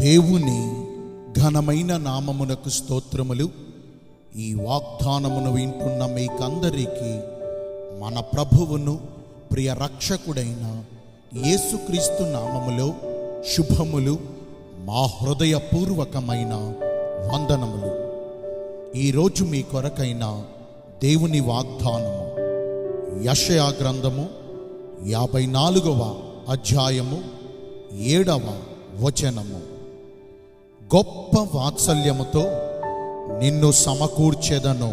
దేవుని ఘనమైన నామమునకు స్తోత్రములు ఈ వాగ్దానమును వింటున్న మీకందరికీ మన ప్రభువును ప్రియ రక్షకుడైన యేసుక్రీస్తు నామములో శుభములు మా హృదయపూర్వకమైన వందనములు ఈరోజు మీ కొరకైన దేవుని వాగ్దానము యషయా గ్రంథము యాభై నాలుగవ అధ్యాయము ఏడవ వచనము గొప్ప వాత్సల్యముతో నిన్ను సమకూర్చెదను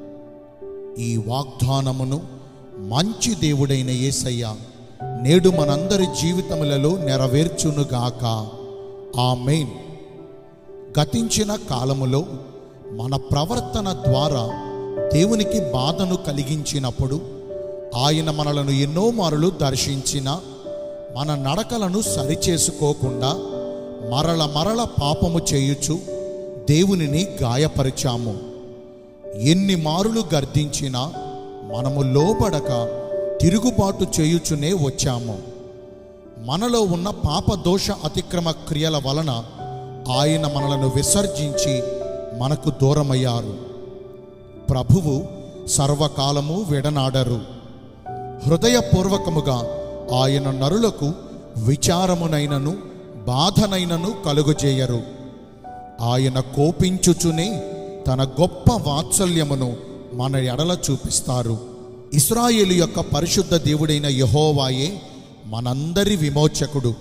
ఈ వాగ్దానమును మంచి దేవుడైన యేసయ్య నేడు మనందరి జీవితములలో నెరవేర్చునుగాక ఆమెన్ గతించిన కాలములో మన ప్రవర్తన ద్వారా దేవునికి బాధను కలిగించినప్పుడు ఆయన మనలను ఎన్నో మారులు దర్శించిన మన నడకలను సరిచేసుకోకుండా మరల మరల పాపము చేయుచు దేవునిని గాయపరిచాము ఎన్ని మారులు గర్దించినా మనము లోబడక తిరుగుబాటు చేయుచునే వచ్చాము మనలో ఉన్న పాప దోష అతిక్రమ క్రియల వలన ఆయన మనలను విసర్జించి మనకు దూరమయ్యారు ప్రభువు సర్వకాలము విడనాడరు హృదయపూర్వకముగా ఆయన నరులకు విచారమునైనను బాధనైనను కలుగజేయరు ఆయన కోపించుచునే తన గొప్ప వాత్సల్యమును మన ఎడల చూపిస్తారు ఇస్రాయేలు యొక్క పరిశుద్ధ దేవుడైన యహోవాయే మనందరి విమోచకుడు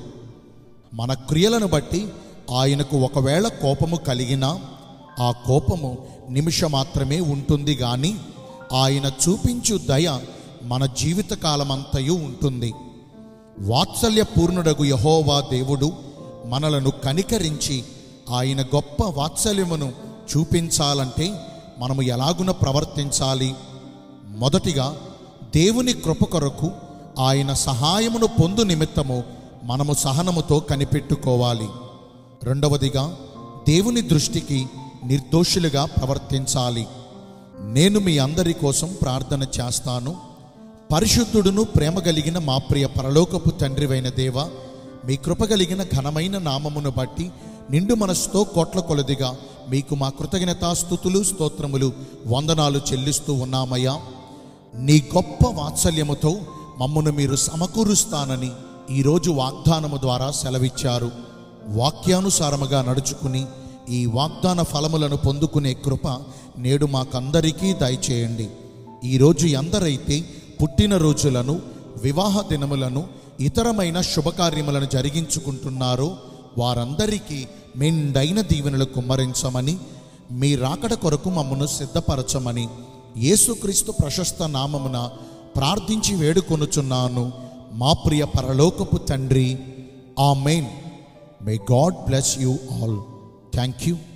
మన క్రియలను బట్టి ఆయనకు ఒకవేళ కోపము కలిగినా ఆ కోపము నిమిషం మాత్రమే ఉంటుంది కానీ ఆయన చూపించు దయ మన జీవితకాలమంతయు ఉంటుంది వాత్సల్య పూర్ణుడగు యహోవా దేవుడు మనలను కనికరించి ఆయన గొప్ప వాత్సల్యమును చూపించాలంటే మనము ఎలాగున ప్రవర్తించాలి మొదటిగా దేవుని కృప కొరకు ఆయన సహాయమును పొందు నిమిత్తము మనము సహనముతో కనిపెట్టుకోవాలి రెండవదిగా దేవుని దృష్టికి నిర్దోషులుగా ప్రవర్తించాలి నేను మీ అందరి కోసం ప్రార్థన చేస్తాను పరిశుద్ధుడును ప్రేమ కలిగిన మా ప్రియ పరలోకపు తండ్రివైన దేవ మీ కృప కలిగిన ఘనమైన నామమును బట్టి నిండు మనసుతో కోట్ల కొలదిగా మీకు మా కృతజ్ఞతాస్థుతులు స్తోత్రములు వందనాలు చెల్లిస్తూ ఉన్నామయ్యా నీ గొప్ప వాత్సల్యముతో మమ్మను మీరు సమకూరుస్తానని ఈరోజు వాగ్దానము ద్వారా సెలవిచ్చారు వాక్యానుసారముగా నడుచుకుని ఈ వాగ్దాన ఫలములను పొందుకునే కృప నేడు మాకందరికీ దయచేయండి ఈరోజు ఎందరైతే పుట్టినరోజులను వివాహ దినములను ఇతరమైన శుభకార్యములను జరిగించుకుంటున్నారో వారందరికీ మెండైన దీవెనలు కుమ్మరించమని మీ రాకడ కొరకు మమ్మను సిద్ధపరచమని యేసుక్రీస్తు ప్రశస్త నామమున ప్రార్థించి వేడుకొనుచున్నాను మా ప్రియ పరలోకపు తండ్రి amen may God bless you all thank you